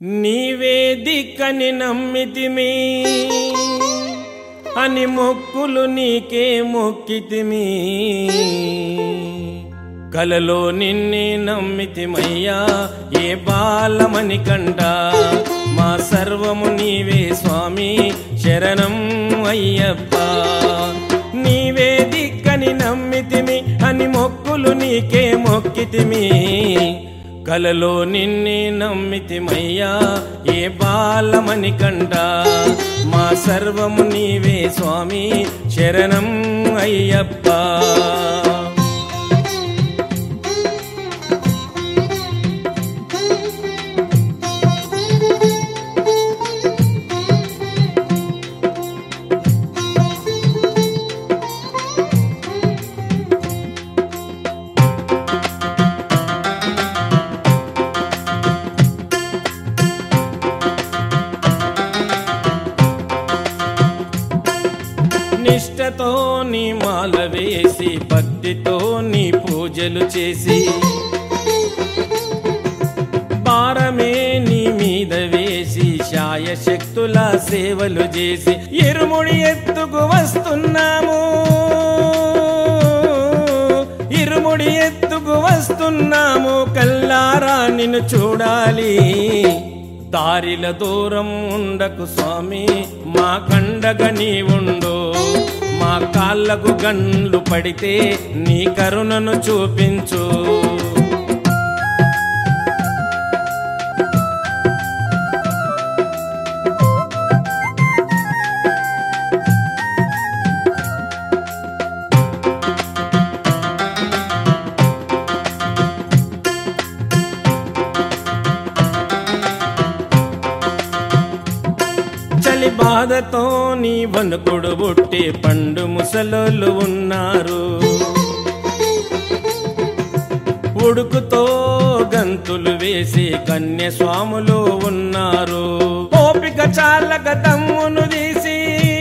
నీవే దిక్కని నమ్మితిమి అని మొక్కులు నీకే మొక్కితిమి కలలో నిన్నే నమ్మితిమయ్యా ఏ బాలమని కంట మా సర్వము నీవే స్వామి శరణం అయ్యప్ప నీవే దిక్కని నమ్మితిమి అని మొక్కులు నీకే మొక్కితిమి కలలో నిన్నే నమ్మితిమయ్యా ఏ బాలమని కంట మా సర్వము నీవే స్వామి శరణం అయ్యప్ప నిష్టతో నీ మాల వేసి భక్తితో నీ పూజలు చేసి భారమే నీ మీద వేసి శాయ శక్తుల సేవలు చేసి ఇరుముడి ఎత్తుకు వస్తున్నాము ఇరుముడి ఎత్తుకు వస్తున్నాము కల్లారా నిన్ను చూడాలి దారిల దూరం ఉండకు స్వామి మా కండగ నీ ఉండు మా కాళ్ళకు గండ్లు పడితే నీ కరుణను చూపించు చలి బాధతో నీ వణుకుడు బుట్టి పండు ముసలోళ్ళు ఉన్నారు ఉడుకుతో గంతులు వేసి కన్య స్వాములు ఉన్నారు ఓపిక చాలక దమ్మును తీసి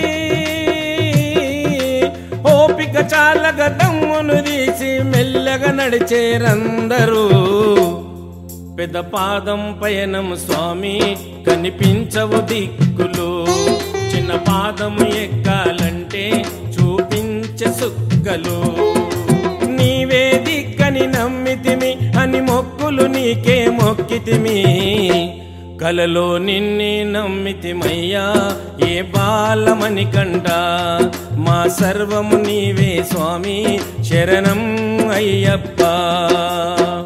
ఓపిక చాలక దమ్మును తీసి మెల్లగా నడిచేరందరూ పెద్ద పాదం పయనం స్వామి కనిపించవు దిక్కులు చిన్న పాదం ఎక్కాలంటే చూపించే సుక్కలు నీవే దిక్కని నమ్మితిమి అని మొక్కులు నీకే మొక్కితిమి కలలో నిన్నే నమ్మితిమయ్యా ఏ బాలమని కంట మా సర్వము నీవే స్వామి శరణం అయ్యప్ప